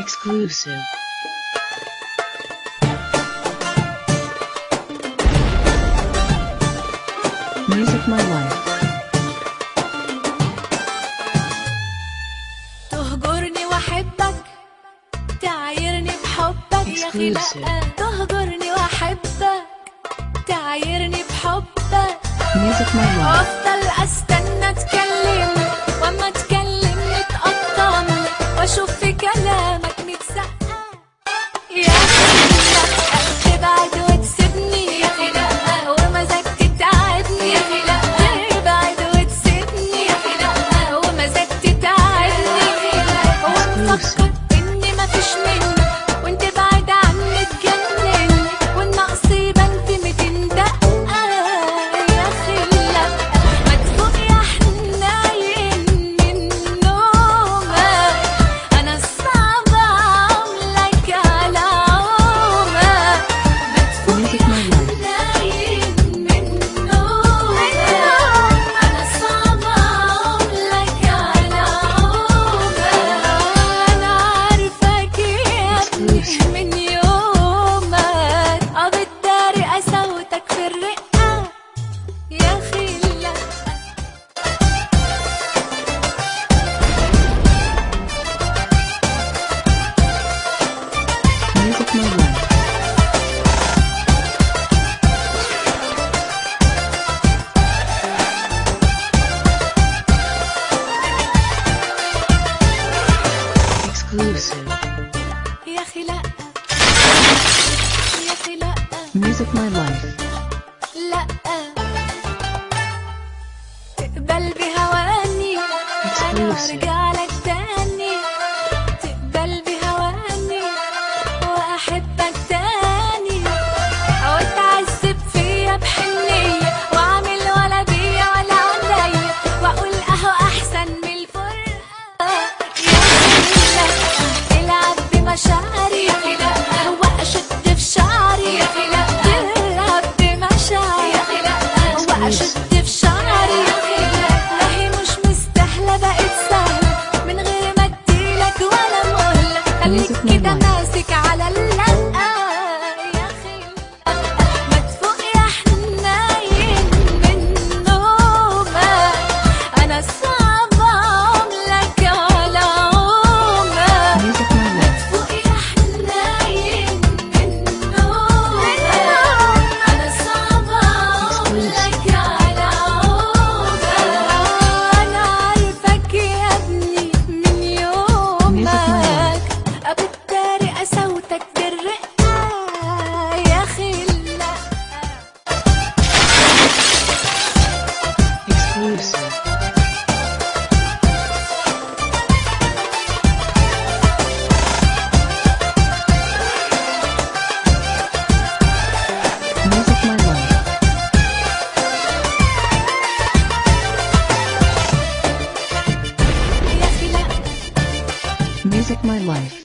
Exclusive. Music My Life. تهجرني واحبك تعايرني بحبك يا اخي لا Exclusive. تهجرني واحبك تعايرني بحبك Music My Life. افضل استنى تكلمني واما تكلمني تقطعني واشوف في كلامك متسقع يا اخي لا تبعد وتسيبني يا اخي لا ومزاج تتعبني يا اخي لا تبعد وتسيبني يا اخي لا ومزاج تتعبني ونفكر اني مفيش مني وانت بعيد عني تجنني والنقص يبان في 200 دقة يا اخي لا ما تفوق يا حنين من نومك انا صعب عاملك على عمرك ما تفوق Music My Life. نايم من نومك أنا صعب أقولك على عمرك أنا عارفك يا ابني من يومك أه بتداري قساوتك في الرقة يا أخي لا Music My Life. Exclusive. يا أخي لا يا أخي لا Music My Life. لا تقبل بهواني انا Exclusive. ارجع لك تاني تقبل بهواني واحبك تاني او تعذب فيا بحنية واعمل ولا بيا ولا عليا واقول اهو احسن من الفرقة يا أخي لا العب بمشاعري يا أخي لا واشد في شعري يا أخي لا تلعب بمشاعري يا أخي لا واشد في شعري يا أخي لا لا هي مش مستاهلة بقت سهلة من غير ما اديلك ولا مهلة خليك Music My كده Life. ماسك على اللقة يا أخي لا ما تفوق يا حنين من نومك أنا صعب أعملك على عمرك Music My Life. فوق يا حنين من نومك أنا صعب أقولك على عمرك أنا عارفك يا ابني من يومك أبتداري قساوتك بالرقة يا أخي لا Exclusive. Music My Life. يا أخي لا Music My Life.